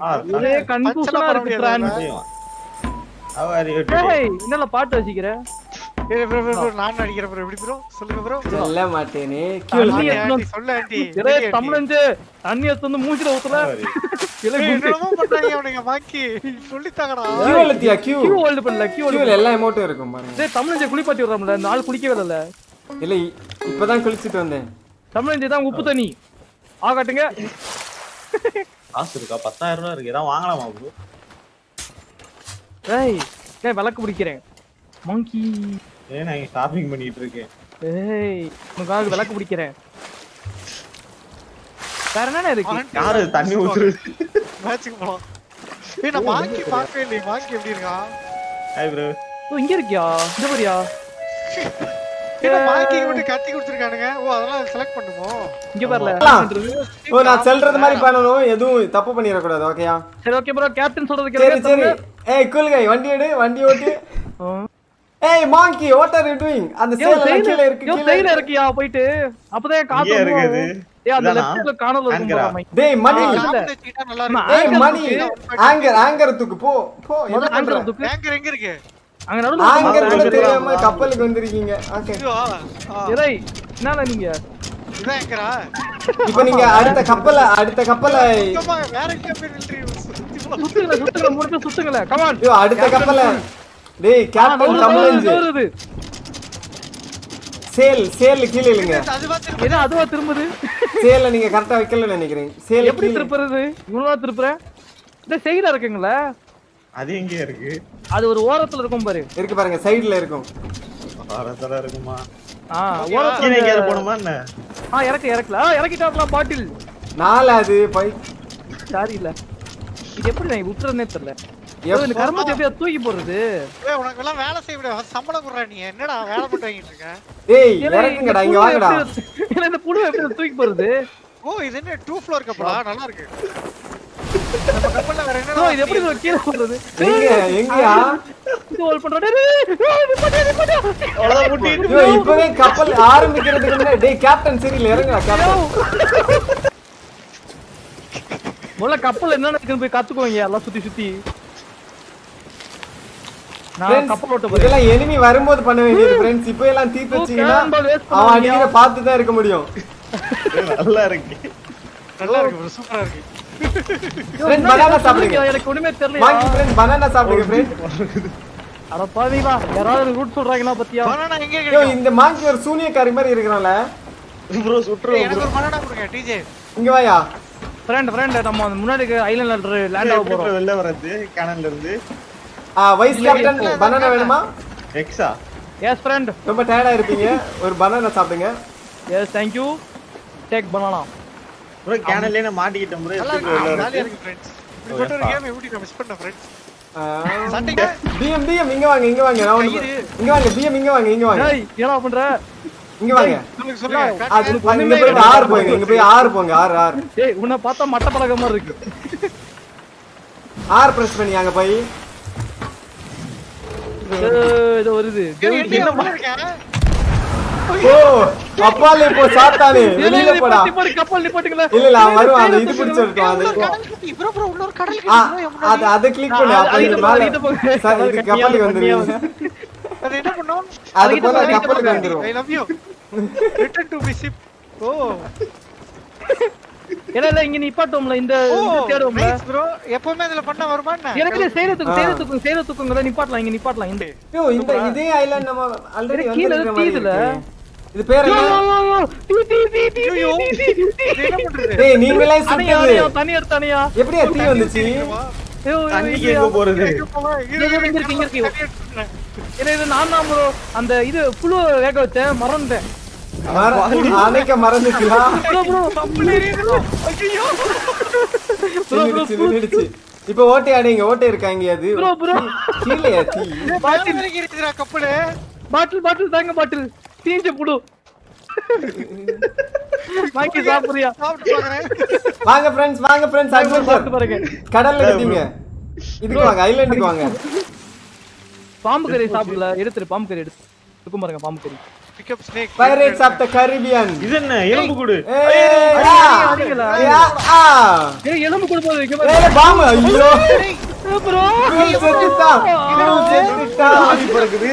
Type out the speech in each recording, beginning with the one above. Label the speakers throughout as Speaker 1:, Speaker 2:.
Speaker 1: ஆ,
Speaker 2: ஒரே கன்ஃபியூஷனா
Speaker 3: பண்ண
Speaker 2: இருக்கு
Speaker 3: முடியாது,
Speaker 2: பிரான்
Speaker 1: How are you today?
Speaker 2: ஏய் என்னல பாட்டு வச்சிக்கிற
Speaker 3: ஏய் bro bro bro நான் நடிக்கிறேன் bro எப்படி ப்ரோ சொல்லுங்க ப்ரோ
Speaker 4: சொல்ல மாட்டேனே
Speaker 2: தண்ணி
Speaker 3: ஆண்டி,
Speaker 2: எடுத்துன்னு
Speaker 3: ஆண்டி, சொல்லு ஆண்டி
Speaker 2: ஒரே தமிழஞ்சு தண்ணி எடுத்து வந்து மூஞ்சில ஊத்துற
Speaker 1: How are you?
Speaker 2: இலை குண்டு
Speaker 3: என்னமோ பண்றாங்க அவனுங்க பாக்கி சொல்லித்தாங்கடா
Speaker 4: கியூ எழுத்தியா கியூ
Speaker 2: கியூ ஹோல்ட் பண்ணல கியூ ஹோல்ட்
Speaker 4: கியூல எல்லா அமௌண்ட்டும் இருக்கும் பாருங்க
Speaker 2: டேய் தமிழஞ்சு குளிப்பாட்டி விடுறோம்ல இந்த ஆள் குளிக்கவே இல்ல
Speaker 4: இல்ல இ- இப்பதான் குளிச்சிட்டு வந்தேன்
Speaker 2: தமிழஞ்சு தான் உப்பு தண்ணி ஆகட்டுங்க
Speaker 1: காசு இருக்கா பத்தாயிரம் ரூபா இருக்கு ஏதாவது வாங்கலாமா ப்ரோ
Speaker 2: ஏய் டேய் விளக்கு பிடிக்கிறேன் மங்கி
Speaker 1: ஏன் நான் ஷாப்பிங் பண்ணிட்டு இருக்கேன்
Speaker 2: ஏய் உனக்காக விளக்கு பிடிக்கிறேன் வேற என்னென்ன இருக்கு
Speaker 1: யாரு தண்ணி ஊத்துறது
Speaker 3: மேட்சுக்கு போலாம் ஏய் நான் மாங்கி பார்க்கவே இல்லையே மாங்கி எப்படி இருக்கான்
Speaker 1: ஹாய் ப்ரோ
Speaker 2: ஓ இங்க இருக்கியா இந்த மாதிரியா
Speaker 3: ஏன்னா மாங்கி மட்டும் கத்தி கொடுத்துருக்கானுங்க ஓ அதெல்லாம் செலக்ட் பண்ணுமோ
Speaker 2: இங்க பாருல
Speaker 4: ஓ நான் சொல்றது மாதிரி பண்ணணும் எதுவும் தப்பு பண்ணிடக்கூடாது ஓகேயா
Speaker 2: சரி ஓகே ப்ரோ கேப்டன் சொல்றது
Speaker 4: சரி
Speaker 2: கேளுங்க
Speaker 4: சரி ஏய் கூல்கை வண்டி எடு வண்டி ஓட்டு
Speaker 2: ஆ.
Speaker 4: ஏய் monkey what are you doing அந்த
Speaker 2: யோ,
Speaker 4: சேல
Speaker 2: செயல-
Speaker 4: கீழ இருக்கு
Speaker 2: யோ,
Speaker 4: கீழ
Speaker 2: செயல
Speaker 4: இருக்கு.
Speaker 2: இருக்கியா போயிட்டு அப்பதான் காத்து
Speaker 1: இங்கே இருக்குது.
Speaker 2: வரும். ஏய், அந்த
Speaker 1: இதானா?
Speaker 2: லெஃப்ட்ல காணல இருக்கும்
Speaker 1: Anchor-ஆ?
Speaker 2: பாரு, மைக்.
Speaker 4: டேய் மணி
Speaker 2: ஆ, இல்ல.
Speaker 3: ஞாபகம் வச்சுக்கிட்டா நல்லா
Speaker 2: ஆமா,
Speaker 3: இருக்கும்
Speaker 4: ஏய்
Speaker 2: anchor
Speaker 4: மணி
Speaker 2: தூக்கு.
Speaker 4: ஆங்கர் ஆங்கர் தூக்கு போ போ என்ன
Speaker 2: முதல்ல anchor
Speaker 4: பண்ற
Speaker 2: தூக்கு.
Speaker 3: ஆங்கர் எங்க இருக்கு
Speaker 2: அங்க நடுவுல
Speaker 4: ஆங்கர் கூட
Speaker 2: anchor
Speaker 4: தெரியாம
Speaker 2: தான்.
Speaker 4: கப்பலுக்கு வந்திருக்கீங்க ஓகே
Speaker 3: இதுவா ஆ,
Speaker 2: ஏய், என்னல நீங்க
Speaker 3: இதான் ஆங்கரா
Speaker 4: இப்போ நீங்க அடுத்த கப்பல அடுத்த கப்பலை
Speaker 3: சுத்தமா வேற எங்க போய் நில்றீங்க சுத்தி போலாம்.
Speaker 2: சுத்துங்களே சுத்துங்களே மூணு பேர் சுத்துங்களே கமான்
Speaker 4: ஐயோ அடுத்த கப்பல டேய் கேப்டன் தமிழஞ்சு சேல் சேல் கீழ இல்லைங்க
Speaker 3: அது பார்த்து
Speaker 2: என்ன அதுவா திரும்புது
Speaker 4: சேல நீங்க கரெக்டா வைக்கலன்னு நினைக்கிறேன் சேல்
Speaker 2: எப்படி
Speaker 4: கீழ
Speaker 2: திருப்புறது இவ்வளவு திருப்புறேன் இந்த சைடுல இருக்குங்களே
Speaker 1: அது எங்க இருக்கு
Speaker 2: அது ஒரு ஓரத்துல இருக்கும் பாரு
Speaker 4: இருக்கு பாருங்க சைடுல இருக்கும்
Speaker 1: வரத்தடா இருக்குமா
Speaker 2: ஆ
Speaker 1: கீழே
Speaker 2: ஓரத்துல
Speaker 1: எங்கேயாவது போகணுமா என்ன
Speaker 2: ஆ இறக்க இறக்கல ஆ இறக்கிட்டாப்லாம் பாட்டில்
Speaker 4: நாலு அது பை
Speaker 2: சாரி இல்ல இது எப்படி நான் விட்டுறதுனே தெரியல
Speaker 4: எப்போ-
Speaker 2: ஏய், இந்த கர்மத்தை எப்படியா தூக்கி போடுறது
Speaker 3: ஏய் உனக்கு எல்லாம் வேலை செய்ய விட சம்பளம் குடுறா நீ என்னடா வேலை போட்டு வாங்கிட்டு இருக்க
Speaker 4: டேய்
Speaker 2: ஏன்னா,
Speaker 4: இறக்குங்கடா
Speaker 2: இந்த
Speaker 4: இங்க
Speaker 2: புழு
Speaker 4: வாங்கடா
Speaker 2: எப்படி- ஏன்னா, இந்த புழு எப்படி தூக்கி போறது
Speaker 3: ஓ இது என்ன டூ ஃப்ளோர் கப்பலா நல்லா இருக்கு நம்ம கப்பல்ல வேற
Speaker 2: ஓ,
Speaker 3: என்னடா
Speaker 2: இது எப்படி நான் கீழே போடுறது
Speaker 4: எங்க எங்கயா
Speaker 2: இது ஹோல்ட் பண்றா டேய், டேய், டேய், நிப்பாட்டு, நிப்பாட்டு.
Speaker 1: அவ்வளவுதான் முட்டிட்டு
Speaker 4: ஐயோ இப்பவே கப்பல் ஆரம்பிக்கிறதுக்கு முன்னாடி டேய் கேப்டன் சரியில்லை இறங்குடா கேப்டன்
Speaker 2: முதல்ல கப்பல் என்ன இருக்குன்னு போய் கத்துக்கோங்க எல்லாம் சுத்தி சுத்தி நான்
Speaker 4: Friends,
Speaker 2: கப்பல் ஓட்ட போறேன்
Speaker 4: இதெல்லாம் enemy வரும்போது பண்ண வேண்டியது ஃப்ரெண்ட்ஸ் இப்போ எல்லாம் தீர்த்து
Speaker 2: ஓ,
Speaker 4: வச்சீங்கன்னா
Speaker 2: cannonball waste
Speaker 4: அவன்
Speaker 2: பண்ணாதீங்க.
Speaker 4: அடிக்கிற பார்த்து தான் இருக்க முடியும்
Speaker 1: நல்லா இருக்கு
Speaker 3: நல்லா இருக்கு bro, சூப்பரா இருக்கு
Speaker 4: ஃப்ரெண்ட் பனானா சாப்பிடுங்க
Speaker 2: எனக்கு ஒண்ணுமே தெரியல
Speaker 4: வாங்கி ஃப்ரெண்ட் பனானா சாப்பிடுங்க ஃப்ரெண்ட்
Speaker 2: அட பாவீங்களா யாராவது ரூட் சொல்றாங்களா பத்தியா
Speaker 3: பனானா எங்க
Speaker 4: ஐயோ
Speaker 3: கிடைக்கும்
Speaker 4: இந்த மாங்கி ஒரு சூனியக்காரி மாதிரி இருக்கிறான்ல
Speaker 1: ப்ரோ
Speaker 3: ஏய்,
Speaker 1: சுற்றுவோம்
Speaker 3: எனக்கு ஒரு பனானா கொடுங்க டிஜே
Speaker 4: இங்க வாயா
Speaker 2: ஃப்ரெண்ட் ஃப்ரெண்ட் நம்ம அந்த முன்னாடி ஐலண்ட்ல லேண்ட் ஆக
Speaker 1: எப்படி
Speaker 2: போறோம்
Speaker 1: வெளில வர்றது கேனல்ல இருந்து
Speaker 4: ஆ வைஸ் கேப்டன் பனானா வேணுமா
Speaker 1: எக்ஸா
Speaker 2: எஸ் ஃப்ரெண்ட்
Speaker 4: ரொம்ப டயர்டா இருப்பீங்க ஒரு பனானா சாப்பிடுங்க
Speaker 2: எஸ் தேங்க் யூ டேக் பண்ணலாம்
Speaker 1: ப்ரோ கேனல்லே நான் மாட்டிக்கிட்டேன் ப்ரோ
Speaker 3: நல்லா
Speaker 1: எப்படி வெளில
Speaker 3: இருக்கு ஜாலியா
Speaker 1: வர்றது
Speaker 3: இருக்கு ஃப்ரெண்ட்ஸ் இப்படிப்பட்ட ஒரு கேம் எப்படி நான் மிஸ் பண்ணேன் ஃப்ரெண்ட்ஸ்
Speaker 4: ஆ,
Speaker 3: சண்டைங்க
Speaker 4: பிஎம் பிஎம் இங்க வாங்க இங்க வாங்க நான் ஒண்ணு இங்க வாங்க பிஎம் இங்க வாங்க இங்க வாங்க
Speaker 2: ஏய் என்னடா பண்ற
Speaker 4: இங்க வாங்க
Speaker 3: சொல்லுங்க சொல்லுங்க
Speaker 4: அது
Speaker 3: காட்டுங்க.
Speaker 4: இங்க போய் ஆறு போங்க இங்க போய் ஆறு போங்க ஆறு ஆறு
Speaker 2: ஏய் உன்னை பார்த்தா மட்ட பழக மாதிரி இருக்கு
Speaker 4: ஆறு பிரஸ் பண்ணி அங்க போய்
Speaker 2: ஏய், இது வருது
Speaker 3: ஏய், என்ன உள்ள இருக்கேன்
Speaker 4: ஓ அப்பாலே போ சாத்தானே வெளியில போடா
Speaker 2: நிப்பாட்டு கப்பல் நிப்பாட்டுங்களே
Speaker 4: இல்ல இல்ல அவன் வருவான் அது இது பிடிச்சு இருக்கும் அது
Speaker 3: கடல் குட்டி ப்ரோ ப்ரோ உள்ள ஒரு கடல்
Speaker 4: ஆ,
Speaker 3: குட்டி bro, என்
Speaker 4: அது
Speaker 3: முன்னாடி.
Speaker 4: அதை கிளிக் பண்ணு
Speaker 2: ஆ,
Speaker 4: அப்ப
Speaker 2: அது
Speaker 4: இது
Speaker 2: இது
Speaker 4: மேல
Speaker 2: இது போங்க.
Speaker 4: சார் இது கப்பலுக்கு வந்துருவீங்க
Speaker 3: அது என்ன பண்ணும்
Speaker 4: அது
Speaker 2: இது
Speaker 4: போல
Speaker 2: போங்க, இது
Speaker 4: கப்பலுக்கு
Speaker 2: போங்க.
Speaker 4: வந்துரும்
Speaker 3: I love you return to be ship ஓ
Speaker 2: இல்ல இல்ல இங்க நிப்பாட்டோம்ல இந்த
Speaker 3: ஓ
Speaker 2: இது தேடுவோம்ல
Speaker 3: நைஸ் ப்ரோ எப்பவுமே இதுல பண்ண வருமா என்ன
Speaker 2: எனக்கு சேர தூக்கு
Speaker 4: ஆ.
Speaker 2: சேர தூக்கு சேர தூக்குங்க நிப்பாட்டலாம் இங்க நிப்பாட்டலாம் இந்த
Speaker 4: ஐயோ இந்த இதே ஐலாண்ட் நம்ம ஆல்ரெடி
Speaker 2: இது கீழ
Speaker 4: வந்திருக்கிற மாதிரி
Speaker 2: தீதுல.
Speaker 4: இருக்கு. இது பேர்
Speaker 2: யோ,
Speaker 4: என்ன
Speaker 2: யோ, யோ, டீ, டீ, டீ, டீ,
Speaker 3: ஐயோ,
Speaker 2: டீ, டீ, டீ, டீ.
Speaker 3: இது என்ன பண்றது
Speaker 4: டேய் நீங்களே
Speaker 2: அணையா,
Speaker 4: சுத்துது
Speaker 2: அணையா, தண்ணி எடுத்து அணையா.
Speaker 4: எப்படியா தீ வந்துச்சு
Speaker 2: ஐயோ, ஐயோ,
Speaker 1: தண்ணிக்கு
Speaker 2: ஐயோ.
Speaker 1: எங்க போறது
Speaker 3: இங்க போவா, இரு,
Speaker 2: இங்க
Speaker 3: இரு,
Speaker 2: இருக்கு, இங்க இருக்கு.
Speaker 3: தண்ணி எடுத்துக்கிறேன்.
Speaker 2: ஏன்னா இது நான் தான் bro. அந்த இது புழு வேக வச்சேன் மறந்துட்டேன்
Speaker 4: மர- அணைக்க மறந்துக்கலாம்
Speaker 2: bro, bro,
Speaker 3: கப்பல் எரியுது bro. ஐயையோ.
Speaker 2: bro, bro,
Speaker 4: நின்னுடுச்சு, நின்னுடுச்சு. இப்ப ஓட்டை அடைங்க ஓட்டை இருக்காங்க அது
Speaker 2: bro, bro.
Speaker 4: கீழே தீ
Speaker 3: மேல வரைக்கும் இருக்குதுடா கப்பலு
Speaker 2: பாட்டில் பாட்டில் தாங்க பாட்டில் தீஞ்ச புழு வாங்கி சாப்பிடுறியா
Speaker 3: சாப்பிட்டு பாக்குறேன்
Speaker 4: வாங்க ஃப்ரெண்ட்ஸ் வாங்க ஃப்ரெண்ட்ஸ்
Speaker 2: சாப்பிட்டு
Speaker 4: அட்வென்ச்சர்
Speaker 2: பாருங்க
Speaker 4: கடல்ல இருக்கீங்க இதுக்கு வாங்க ஐலாண்டுக்கு வாங்க
Speaker 2: பாம்பு கறி சாப்பிடல எடுத்துரு பாம்பு கறி எடுத்து இருக்கும் பாருங்க பாம்பு கறி
Speaker 3: pickup snake
Speaker 4: pirates of the Caribbean
Speaker 1: இது என்ன எலும்பு கூடு
Speaker 4: ஏய் ஆ.
Speaker 2: அடிங்களா?
Speaker 4: யா, ஆ.
Speaker 2: ஏய் எலும்பு கொடுப்போது இங்க
Speaker 4: ஏய் பாம்பு ஐயோ
Speaker 2: ப்ரோ
Speaker 4: இவன் செத்துட்டான் இவன் செத்துட்டான்
Speaker 1: ஆவி பறக்குது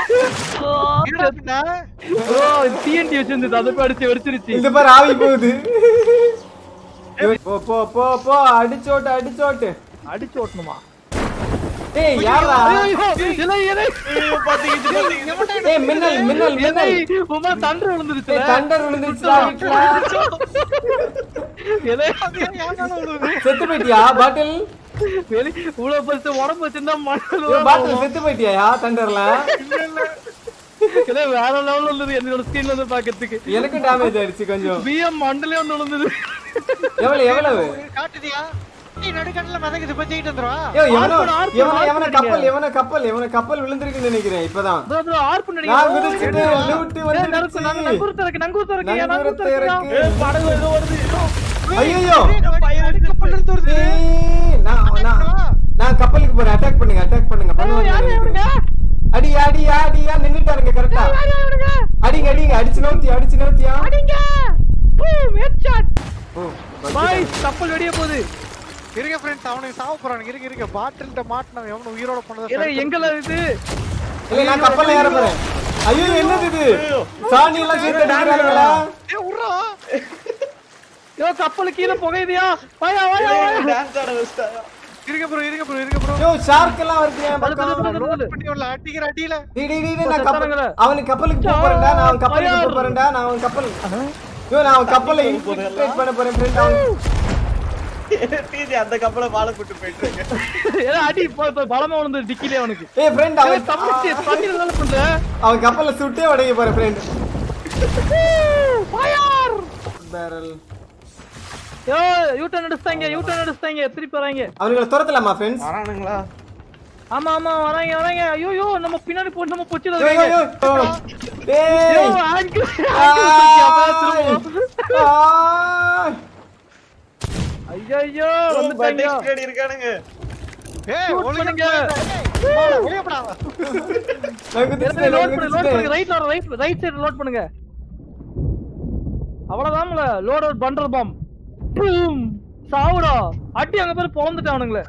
Speaker 2: ப்ரோ டிஎன்டி வச்சிருந்தது அதை போய் அடிச்சு வெடிச்சிருச்சு
Speaker 4: இந்த பாரு ஆவி போகுது போ போ போ போ அடிச்சோட்டு அடிச்சோட்டு
Speaker 2: அடிச்சு ஓட்டணுமா
Speaker 4: ஏய் யாரா
Speaker 2: ஐயோ இலை இலை
Speaker 1: ஐயோ, பாத்தீங்க, பாத்தீங்க.
Speaker 4: ஏய் மின்னல் மின்னல்
Speaker 2: இலை
Speaker 4: மின்னல்
Speaker 2: உமா தண்டர் விழுந்துருச்சு
Speaker 4: ஏய் தண்டர் விழுந்துருச்சுடா வீட்ல
Speaker 2: இலை
Speaker 4: செத்து போயிட்டியா பாட்டில்
Speaker 2: வெளி இவ்வளவு பெருசு உடம்பு வச்சிருந்தா மணல்
Speaker 4: ஏய், பாட்டில் செத்து போயிட்டியா தண்டர்ல
Speaker 2: இலை வேற லெவல்ல இருந்தது என்னோட ஸ்கிரீன்ல இருந்து பாக்கிறதுக்கு
Speaker 4: எனக்கும் டேமேஜ் ஆயிடுச்சு கொஞ்சம்
Speaker 2: பிஎம் மண்டலே வந்து விழுந்தது
Speaker 4: எவ்வளவு எவ்வளவு
Speaker 3: காட்டுதியா நீ நடுக்கடல மிதக்குது போய் தூக்கிட்டு வந்துருவா
Speaker 4: ஏய் எவனோ
Speaker 2: ஆர்ப்பன், ஆர்ப்பன்,
Speaker 4: எவனோ எவனோ
Speaker 2: ஆர்ப்பன்
Speaker 4: கப்பல்
Speaker 2: அடிங்க.
Speaker 4: எவனோ கப்பல் எவனோ கப்பல் விழுந்திருக்குன்னு நினைக்கிறேன் இப்பதான்
Speaker 2: ப்ரோ ப்ரோ ஆர் பண்ணி
Speaker 4: நான் குதிச்சுட்டு லூட் வந்துருச்சு
Speaker 2: நங்கூரத்தை இருக்கு நங்கூரத்தை இருக்கு ஏன்
Speaker 4: நங்கூரத்தை
Speaker 2: நங்கூரத்தை
Speaker 4: இருக்கு.
Speaker 2: இருக்கு
Speaker 1: ஏய், படகு ஏதோ வருது
Speaker 4: ஐயோ
Speaker 3: கப்பல் இருந்து வருது
Speaker 4: ஏய், நான் நான் நான் கப்பலுக்கு போறேன் அட்டாக் பண்ணுங்க அட்டாக் பண்ணுங்க பண்ணுவாங்க
Speaker 2: யாரு இவனுங்க
Speaker 4: நினைக்கிறேன். அடி அடி அடியா நின்னுட்டாருங்க கரெக்டா
Speaker 2: யாரு இவனுங்க
Speaker 4: அடிங்க அடிங்க அடிச்சு நோத்தி அடிச்சு நோத்தியா
Speaker 2: அடிங்க பூம் ஹெட்ஷாட்
Speaker 4: ஓ
Speaker 2: பாய் கப்பல் வெடிய போகுது
Speaker 3: இருங்க ஃப்ரெண்ட்ஸ் அவனுக்கு சாவ போறானுங்க இருங்க இருங்க பாட்டில்ட்ட மாட்டினவன் எவனும் உயிரோட
Speaker 2: ஏலே
Speaker 3: போனதை
Speaker 2: எங்கல இது
Speaker 4: இல்ல நான் கப்பல்ல ஏற போறேன் ஐயோ என்னது இது சாணி எல்லாம் சேர்த்து அடிக்கிறாங்களா
Speaker 3: ஏய் உர்றா
Speaker 2: யோ கப்பல் கீழ புகையுதியா வாயா வாயா வாயா
Speaker 1: டான்ஸ் ஆட வச்சிட்டாங்க
Speaker 3: இருங்க ப்ரோ இருங்க ப்ரோ இருங்க ப்ரோ
Speaker 4: யோ ஷார்க் எல்லாம் வருது என்
Speaker 2: அது, அது,
Speaker 4: பக்கம்
Speaker 2: அது, அது, அது.
Speaker 3: பண்ணி உள்ள அடிக்கிற அடியில
Speaker 4: டேய், டேய், டேய், டேய், நான் கப்பல்
Speaker 2: செத்தானுங்களே.
Speaker 4: அவனுக்கு கப்பலுக்கு போக போறேன்டா நான் அவன் கப்பலுக்கு போக போறேன்டா நான் அவன் கப்பல் யோ நான் அவன் கப்பலை இன்ஃபில்ட்ரேட் பண்ண போறேன் ஃப்ரெண்ட் அவன்
Speaker 1: டிஜி அந்த கப்பலை வாழை போட்டு போயிட்டு இருக்கு
Speaker 2: ஏலே அடி போ போ, பலமா விழுந்து டிக்கிலே அவனுக்கு
Speaker 4: ஏய் ஃப்ரெண்ட்
Speaker 2: ஏலே
Speaker 4: அவன்
Speaker 2: தம்பிச்சு தண்ணில வேலை பண்ற
Speaker 4: அவன் கப்பல்ல சுட்டே உடைய போறேன் ஃப்ரெண்ட்
Speaker 2: ஃபயர்
Speaker 4: பேரல்
Speaker 2: யோ யூ டர்ன் அடிச்சாங்க யூ டர்ன் அடிச்சாங்க திருப்பி வராங்க
Speaker 4: அவனுங்களை துரத்தலாமா ஃப்ரெண்ட்ஸ்
Speaker 1: வரானுங்களா
Speaker 2: ஆமா ஆமா வராங்க வராங்க ஐயோ யோ நம்ம பின்னாடி போட்டு நம்ம பொச்சில
Speaker 4: யோ யோ யோ
Speaker 2: யோ
Speaker 4: டேய்
Speaker 2: ஆங்கிள்
Speaker 4: ஆ
Speaker 2: ஐயோ வந்துட்டாங்க
Speaker 1: பட்டேஷ் பின்னாடி இருக்கானுங்க
Speaker 3: ஏய்
Speaker 2: Shoot
Speaker 3: ஒழுங்கா
Speaker 2: பண்ணுங்க.
Speaker 3: போடா, வெளிய போடா
Speaker 4: நான் குதிச்சிட்டேன்,
Speaker 2: லோட்
Speaker 4: நான்
Speaker 2: பண்ணு லோட் பண்ணுங்க
Speaker 4: குதிச்சிட்டேன்.
Speaker 2: ரைட்ல வர ரைட் ரைட் சைடு லோட் பண்ணுங்க அவ்வளவுதான்ல load out bundle bomb boom சாவுடா அடி அங்க பேர் பொளந்துட்டானுங்களே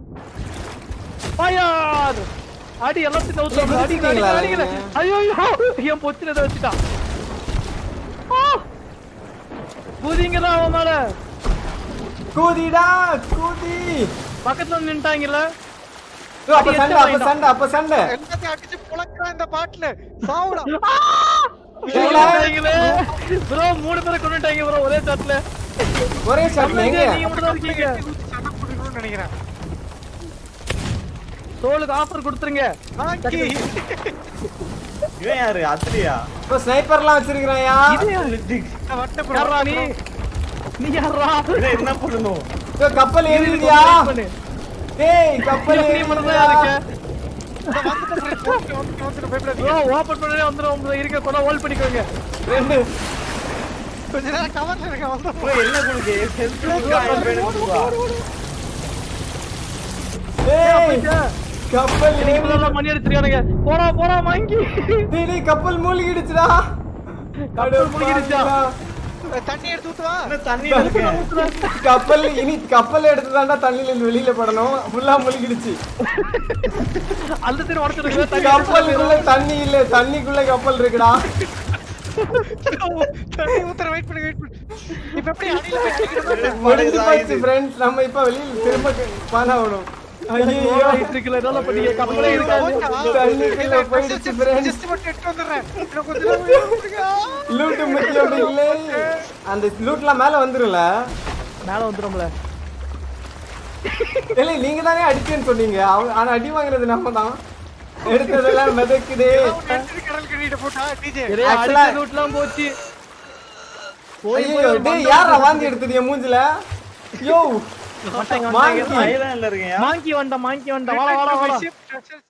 Speaker 2: ஃபயர் அடி எல்லாத்தையும் நவுத்து
Speaker 4: இல்ல,
Speaker 2: அடி அடி
Speaker 4: குதிச்சிட்டீங்களா
Speaker 2: அடிக்கல
Speaker 4: நீங்க?
Speaker 2: ஐயோ ஐயோ என் பொச்சில இதை வச்சுட்டான் ஆ! குதிங்கடா அவன் மேல
Speaker 4: கூதிடா கூதி
Speaker 2: பக்கத்துல வந்து நின்னுட்டாங்கல்ல
Speaker 4: யோ, அப்ப சண்டை அப்ப சண்டை அப்ப சண்டை
Speaker 3: எல்லாத்தையும் அடிச்சு புழக்கிறான் இந்த பாட்டில சாவுடா
Speaker 4: இல்ல.
Speaker 2: ப்ரோ மூணு பேரை கொண்டுட்டாங்க ப்ரோ ஒரே ஷாட்ல
Speaker 4: ஒரே ஷாட்ல எங்க
Speaker 2: நீங்க மட்டும் தான் இருக்கீங்க
Speaker 3: சண்டை போட்டுக்கணும்னு நினைக்கிறேன்
Speaker 2: சோலுக்கு ஆஃபர் கொடுத்துருங்க
Speaker 3: ஆக்கி.
Speaker 1: இவன் யாரு அத்திரியா
Speaker 4: இப்போ ஸ்னைப்பர்லாம் வச்சிருக்கிறாயா
Speaker 3: நான் வட்ட bro,
Speaker 2: யாரா
Speaker 3: வட்ட
Speaker 2: நீ
Speaker 3: bro.
Speaker 2: நீ யாரா
Speaker 1: இதை என்ன பண்ணணும்
Speaker 4: யோ, கப்பல் ஏறிடுறியா
Speaker 2: பண்ணு.
Speaker 4: டேய் கப்பல்
Speaker 2: நீ மட்டும் தான்
Speaker 4: ஏறிடுறியா
Speaker 2: இருக்க
Speaker 3: நான் வந்துட்டேன் friends, வந்துட்டேன், வந்துட்டேன், வந்துட்டேன், பயப்படாதீங்க.
Speaker 2: ப்ரோ ஓபன் பண்ணவே வந்துரும் உங்க இருக்க கொண்டா ஹோல்ட் பண்ணிக்கோங்க
Speaker 4: ரெண்டு
Speaker 3: கொஞ்ச நேரம் கவர்ல இருக்க வந்து
Speaker 1: bro, என்ன கொடுக்கு ஹெல்த்
Speaker 4: டேய் கப்பல் ஏறி
Speaker 2: நீங்க மணி அடிச்சிருக்கானுங்க போடா போடா வாங்கி
Speaker 4: டேய் டேய், கப்பல் மூழ்கிடுச்சுடா
Speaker 2: கப்பல் மூழ்கிடுச்சா?
Speaker 3: தண்ணி எடுத்து ஊத்துவா
Speaker 1: தண்ணி இருக்கு
Speaker 4: கப்பல் இனி கப்பல் எடுத்துதான்டா தண்ணியில இருந்து வெளியில படணும் ஃபுல்லா மூழ்கிடுச்சு
Speaker 2: அந்த சைடு உடச்சிருக்கல
Speaker 4: கப்பலுக்குள்ள தண்ணி இல்ல தண்ணிக்குள்ள கப்பல் இருக்குடா
Speaker 3: தண்ணி ஊத்துற வெயிட் பண்ணி வெயிட் பண்ணி இப்ப எப்படி அடியில போய் அடிக்கிற மாதிரி
Speaker 4: முடிஞ்சு போச்சு ஃப்ரெண்ட்ஸ் நம்ம இப்ப வெளியில திரும்ப பாலாகணும் ஐயோ
Speaker 2: இருக்குல்ல என்ன பண்ணீங்க கப்பலே இருக்காது
Speaker 4: தண்ணிக்குள்ள போயிடுச்சு ஃப்ரெண்ட்ஸ்
Speaker 3: ஜஸ்ட் மட்டும் எடுத்து வந்துடுறேன் இன்னும் கொஞ்ச நேரம் wait பண்ணுங்க.
Speaker 4: லூட் முக்கியம் இல்லை அந்த லூட்லாம் மேல வந்துரும்ல
Speaker 2: மேல வந்துரும்ல
Speaker 4: இல்லை நீங்க தானே அடிச்சேன்னு சொன்னீங்க அவங்க- ஆனா அடி வாங்குறது நம்ம தான் எடுத்ததெல்லாம் மிதக்குதே
Speaker 3: அவன் எடுத்துட்டு கடல் கடியிட்ட போட்டா டிஜே
Speaker 2: நிறைய
Speaker 4: Actually-
Speaker 2: அடிச்ச ரூட்லாம் போச்சு போய்
Speaker 4: ஐயோ
Speaker 2: போய்
Speaker 4: டேய் யாரா வாந்தி எடுத்தது என் மூஞ்சில யோ
Speaker 2: மாட்டாங்க
Speaker 4: வாங்கி
Speaker 1: ஐலாண்ட்ல இருக்கேன்
Speaker 2: மாங்கி வண்டா மாங்கி வண்டா வாடா வாடா வாடா